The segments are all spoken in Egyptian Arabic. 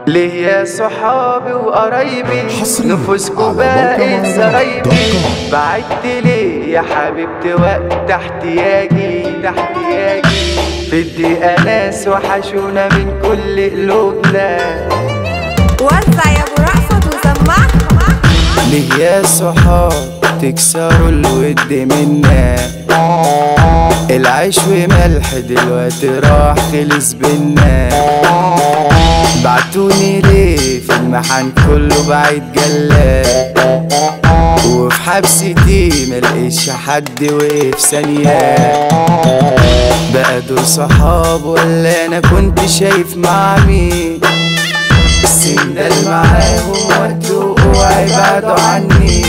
ليه يا صحابي وقرايبي حصرياً نفوسكوا على بقت موقع زرايبي دوت كوم. بعدت ليه يا حبيبتي وقت احتياجي احتياجي في الدقيقة ناس وحشونا من كل قلوبنا وزع يا ابو رأفت وسمعها ليه يا صحاب تكسروا الود منا العيش وملح دلوقتي راح خلص بينا بعتوني ليه في المحن كله بعيد جلاد وفي حبستي ملقيش حد وقف ثانية بقى دول صحاب ولا انا كنت شايف مع مين السندال معاهم ودوا وهيبعدوا عني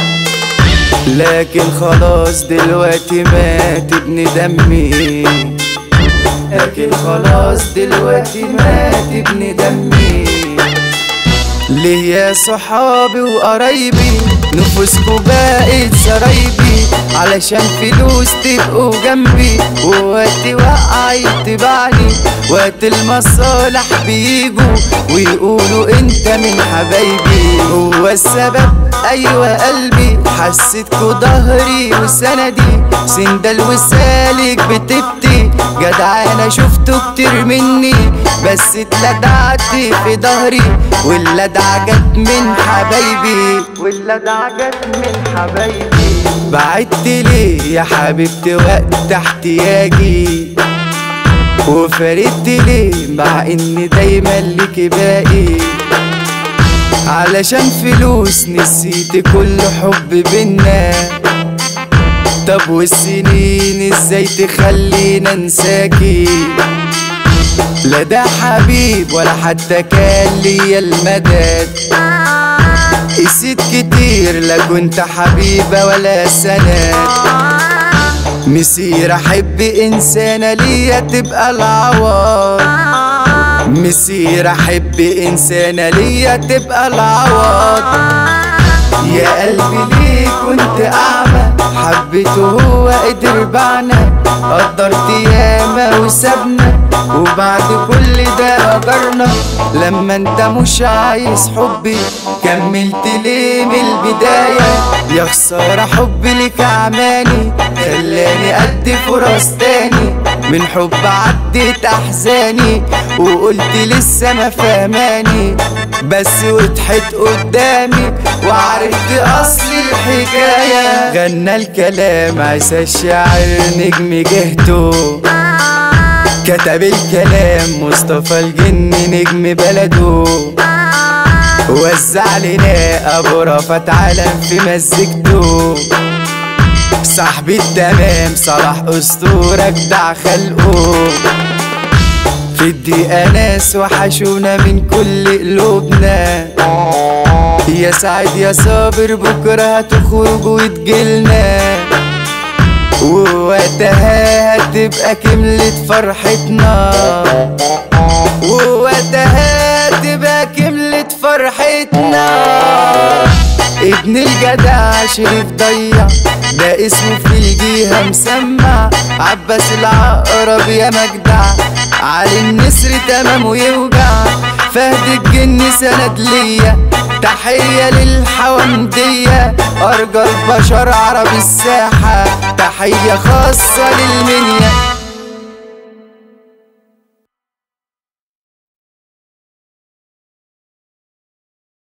لكن خلاص دلوقتي مات ابن دمي لكن خلاص دلوقتي مات ابن دمي ليه يا صحابي وقرايبي نفوسكوا بقت سرايبي علشان فلوس تبقوا جنبي ووقت وقع يتبعني وقت المصالح بيجوا ويقولوا انت من حبايبي هو السبب ايوه قلبي حسيتكوا ظهري وسندي سندل وسالك بتبتي جدع انا شفته كتير مني بس اتلدعت في ظهري واللدعة جت من حبايبي واللدعة جت من حبايبي بعدت ليه يا حبيبتي وقت احتياجي وفردت ليه مع اني دايما ليكي باقي علشان فلوس نسيت كل حب بينا طب والسنين ازاي تخلينا انساكي لا ده حبيب ولا حتى كان ليا المدد قسيت كتير لا كنت حبيبة ولا سند مسير احب انسانة ليا تبقى العوار مسير احب انسانة ليا تبقى العوض يا قلبي ليه كنت اعمى حبيته هو قدر بعنا قدرت ياما وسابنا وبعد كل ده هجرنا لما انت مش عايز حبي كملت ليه من البداية يا خسارة حبي لك عماني خلاني ادي فرص تاني من حب عديت احزاني وقلت لسه ما فهماني بس وضحت قدامي وعرفت اصل الحكاية غنى الكلام عيسى الشاعر نجم جهته كتب الكلام مصطفى الجن نجم بلده وزع لنا ابو رفت علم في مزجته صاحبي التمام صلاح اسطورة جدع خلقه في الدقيقة ناس وحشونا من كل قلوبنا يا سعد يا صابر بكرة هتخرجوا وتجيلنا ووقتها هتبقى كملت فرحتنا ووقتها هتبقى كملت فرحتنا ابن الجدع شريف ضيع ده اسمه في الجيهة مسمع عباس العقرب يا مجدع علي النسر تمام ويوجع فهد الجن سند ليا تحية للحوامدية أرجى البشر عرب الساحة تحية خاصة للمنيا